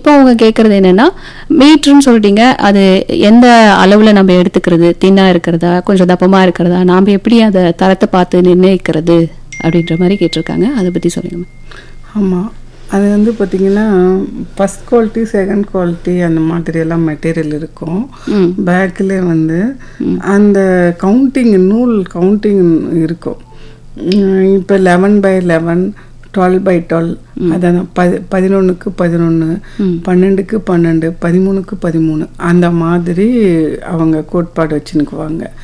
இப்போ அவங்க கேட்கறது என்னன்னா மீட்டர்னு சொல்லிட்டீங்க அது எந்த அளவுல நம்ம எடுத்துக்கிறது தின்னா இருக்கிறதா கொஞ்சம் தப்பமா இருக்கிறதா நாம எப்படி அதை தரத்தை பார்த்து நிர்ணயிக்கிறது அப்படின்ற மாதிரி கேட்டிருக்காங்க அதை பத்தி சொல்லுங்க ஆமாம் அது வந்து பார்த்திங்கன்னா ஃபஸ்ட் குவாலிட்டி செகண்ட் குவாலிட்டி அந்த மாதிரி எல்லாம் மெட்டீரியல் இருக்கும் ம் பேக்கில் வந்து அந்த கவுண்டிங் நூல் கவுண்டிங் இருக்கும் இப்போ eleven by eleven twelve by twelve அதான் பதி பதினொன்றுக்கு பதினொன்று பன்னெண்டுக்கு பன்னெண்டு பதிமூணுக்கு பதிமூணு அந்த மாதிரி அவங்க கோட்பாடு வச்சுன்னுக்குவாங்க